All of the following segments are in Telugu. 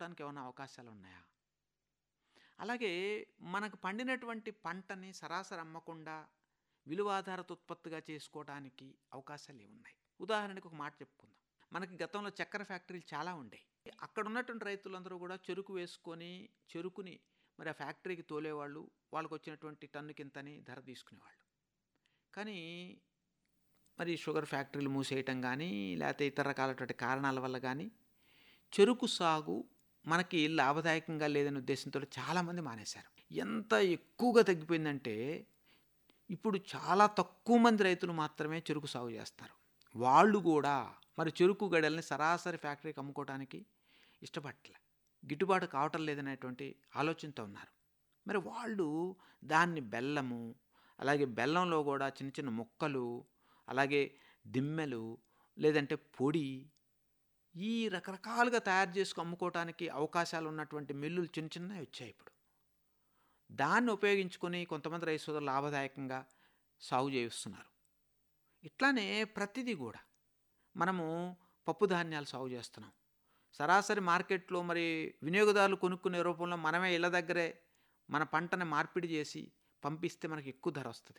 చేసుకోవడానికి ఏమైనా అవకాశాలు ఉన్నాయా అలాగే మనకు పండినటువంటి పంటని సరాసరి అమ్మకుండా విలువాధారిత ఉత్పత్తిగా చేసుకోవడానికి అవకాశాలు ఏమున్నాయి ఉదాహరణకు ఒక మాట చెప్పుకుందాం మనకి గతంలో చక్కెర ఫ్యాక్టరీలు చాలా ఉండేవి అక్కడ ఉన్నటువంటి రైతులందరూ కూడా చెరుకు వేసుకొని చెరుకుని మరి ఆ ఫ్యాక్టరీకి తోలేవాళ్ళు వాళ్ళకి వచ్చినటువంటి టన్నుకింతని ధర తీసుకునేవాళ్ళు కానీ మరి షుగర్ ఫ్యాక్టరీలు మూసేయటం కానీ లేకపోతే ఇతర రకాలటువంటి కారణాల వల్ల కానీ చెరుకు సాగు మనకి లాభదాయకంగా లేదనే ఉద్దేశంతో చాలామంది మానేశారు ఎంత ఎక్కువగా తగ్గిపోయిందంటే ఇప్పుడు చాలా తక్కువ మంది రైతులు మాత్రమే చెరుకు సాగు చేస్తారు వాళ్ళు కూడా మరి చెరుకు గడల్ని సరాసరి ఫ్యాక్టరీకి అమ్ముకోవడానికి ఇష్టపడట్లే గిట్టుబాటు కావటం లేదనేటువంటి ఆలోచనతో ఉన్నారు మరి వాళ్ళు దాన్ని బెల్లము అలాగే బెల్లంలో కూడా చిన్న చిన్న ముక్కలు అలాగే దిమ్మెలు లేదంటే పొడి ఈ రకరకాలుగా తయారు చేసుకు అమ్ముకోవటానికి అవకాశాలు ఉన్నటువంటి మిల్లులు చిన్న చిన్నవి వచ్చాయి ఇప్పుడు దాన్ని ఉపయోగించుకొని కొంతమంది రైతు సోదరులు లాభదాయకంగా సాగు చేస్తున్నారు ఇట్లానే ప్రతిదీ కూడా మనము పప్పు ధాన్యాలు సాగు చేస్తున్నాం సరాసరి మార్కెట్లో మరి వినియోగదారులు కొనుక్కునే రూపంలో మనమే ఇళ్ళ దగ్గరే మన పంటని మార్పిడి చేసి పంపిస్తే మనకి ఎక్కువ ధర వస్తుంది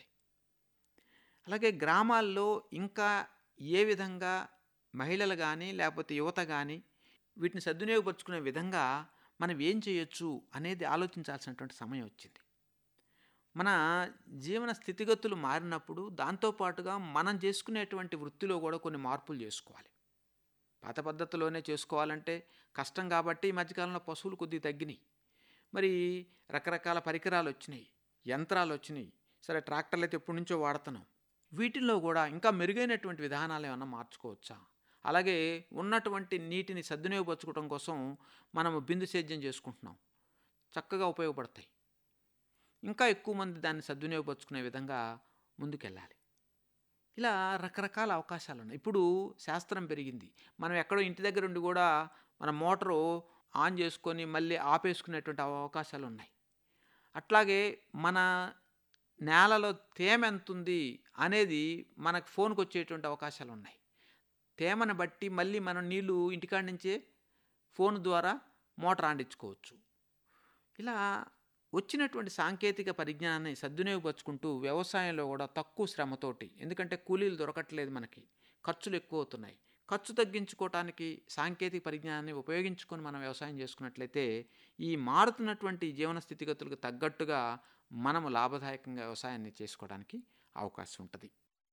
అలాగే గ్రామాల్లో ఇంకా ఏ విధంగా మహిళలు కానీ లేకపోతే యువత కానీ వీటిని సద్వినియోగపరుచుకునే విధంగా మనం ఏం చేయొచ్చు అనేది ఆలోచించాల్సినటువంటి సమయం వచ్చింది మన జీవన స్థితిగతులు మారినప్పుడు దాంతోపాటుగా మనం చేసుకునేటువంటి వృత్తిలో కూడా కొన్ని మార్పులు చేసుకోవాలి పాత పద్ధతిలోనే చేసుకోవాలంటే కష్టం కాబట్టి ఈ మధ్యకాలంలో పశువులు కొద్దిగా తగ్గినాయి మరి రకరకాల పరికరాలు వచ్చినాయి యంత్రాలు వచ్చినాయి సరే ట్రాక్టర్లు అయితే ఎప్పటి నుంచో వాడుతున్నాం వీటిల్లో కూడా ఇంకా మెరుగైనటువంటి విధానాలు ఏమన్నా మార్చుకోవచ్చా అలాగే ఉన్నటువంటి నీటిని సద్వినియోగపరచుకోవడం కోసం మనము బిందు సేద్యం చేసుకుంటున్నాం చక్కగా ఉపయోగపడతాయి ఇంకా ఎక్కువ మంది దాన్ని సద్వినియోగపరచుకునే విధంగా ముందుకెళ్ళాలి ఇలా రకరకాల అవకాశాలు ఉన్నాయి ఇప్పుడు శాస్త్రం పెరిగింది మనం ఎక్కడో ఇంటి దగ్గర ఉండి కూడా మన మోటారు ఆన్ చేసుకొని మళ్ళీ ఆపేసుకునేటువంటి అవకాశాలు ఉన్నాయి అట్లాగే మన నేలలో తేమ ఎంత ఉంది అనేది మనకు ఫోన్కి వచ్చేటువంటి అవకాశాలు ఉన్నాయి తేమను బట్టి మళ్ళీ మనం నీళ్లు ఇంటికాడ నుంచే ఫోన్ ద్వారా మోటార్ ఆడించుకోవచ్చు ఇలా వచ్చినటువంటి సాంకేతిక పరిజ్ఞానాన్ని సద్వినియోగపరుచుకుంటూ వ్యవసాయంలో కూడా తక్కువ శ్రమతోటి ఎందుకంటే కూలీలు దొరకట్లేదు మనకి ఖర్చులు ఎక్కువ అవుతున్నాయి ఖర్చు తగ్గించుకోవటానికి సాంకేతిక పరిజ్ఞానాన్ని ఉపయోగించుకొని మనం వ్యవసాయం చేసుకున్నట్లయితే ఈ మారుతున్నటువంటి జీవన స్థితిగతులకు తగ్గట్టుగా మనము లాభదాయకంగా వ్యవసాయాన్ని చేసుకోవడానికి అవకాశం ఉంటుంది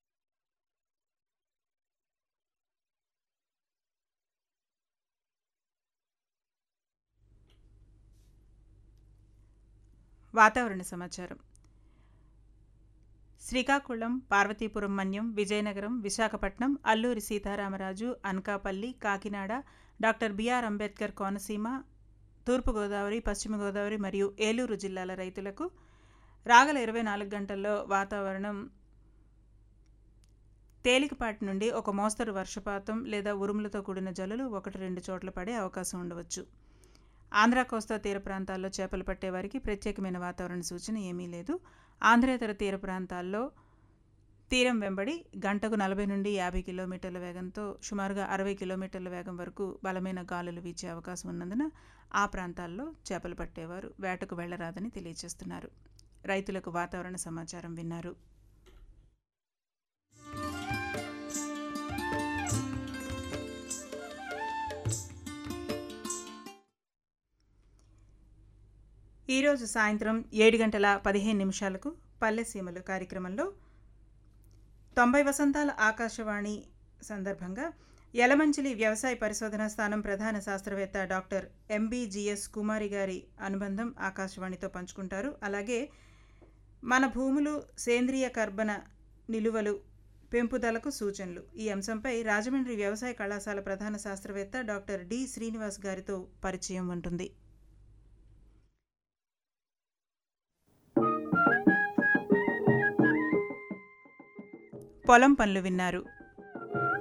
వాతావరణ సమాచారం శ్రీకాకుళం పార్వతీపురం మన్యం విజయనగరం విశాఖపట్నం అల్లూరి సీతారామరాజు అనకాపల్లి కాకినాడ డాక్టర్ బిఆర్ అంబేద్కర్ కోనసీమ తూర్పుగోదావరి పశ్చిమ గోదావరి మరియు ఏలూరు జిల్లాల రైతులకు రాగల ఇరవై నాలుగు గంటల్లో వాతావరణం తేలికపాటి నుండి ఒక మోస్తరు వర్షపాతం లేదా ఉరుములతో కూడిన జల్లులు ఒకటి రెండు చోట్ల పడే అవకాశం ఉండవచ్చు ఆంధ్ర కోస్తా తీర ప్రాంతాల్లో చేపలు పట్టేవారికి ప్రత్యేకమైన వాతావరణ సూచన ఏమీ లేదు ఆంధ్రేతర తీర ప్రాంతాల్లో తీరం వెంబడి గంటకు నలభై నుండి యాభై కిలోమీటర్ల వేగంతో సుమారుగా అరవై కిలోమీటర్ల వేగం వరకు బలమైన గాలులు వీచే అవకాశం ఉన్నందున ఆ ప్రాంతాల్లో చేపలు పట్టేవారు వేటకు వెళ్లరాదని తెలియజేస్తున్నారు రైతులకు వాతావరణ సమాచారం విన్నారు ఈరోజు సాయంత్రం ఏడు గంటల పదిహేను నిమిషాలకు పల్లెసీమలు కార్యక్రమంలో తొంభై వసంతాల ఆకాశవాణి సందర్భంగా యలమంచిలి వ్యవసాయ పరిశోధనా స్థానం ప్రధాన శాస్త్రవేత్త డాక్టర్ ఎంబీజీఎస్ కుమారి గారి అనుబంధం ఆకాశవాణితో పంచుకుంటారు అలాగే మన భూములు సేంద్రియ కర్బన నిలువలు పెంపుదలకు సూచనలు ఈ అంశంపై రాజమండ్రి వ్యవసాయ కళాశాల ప్రధాన శాస్త్రవేత్త డాక్టర్ డి శ్రీనివాస్ గారితో పరిచయం ఉంటుంది పొలం పనులు విన్నారు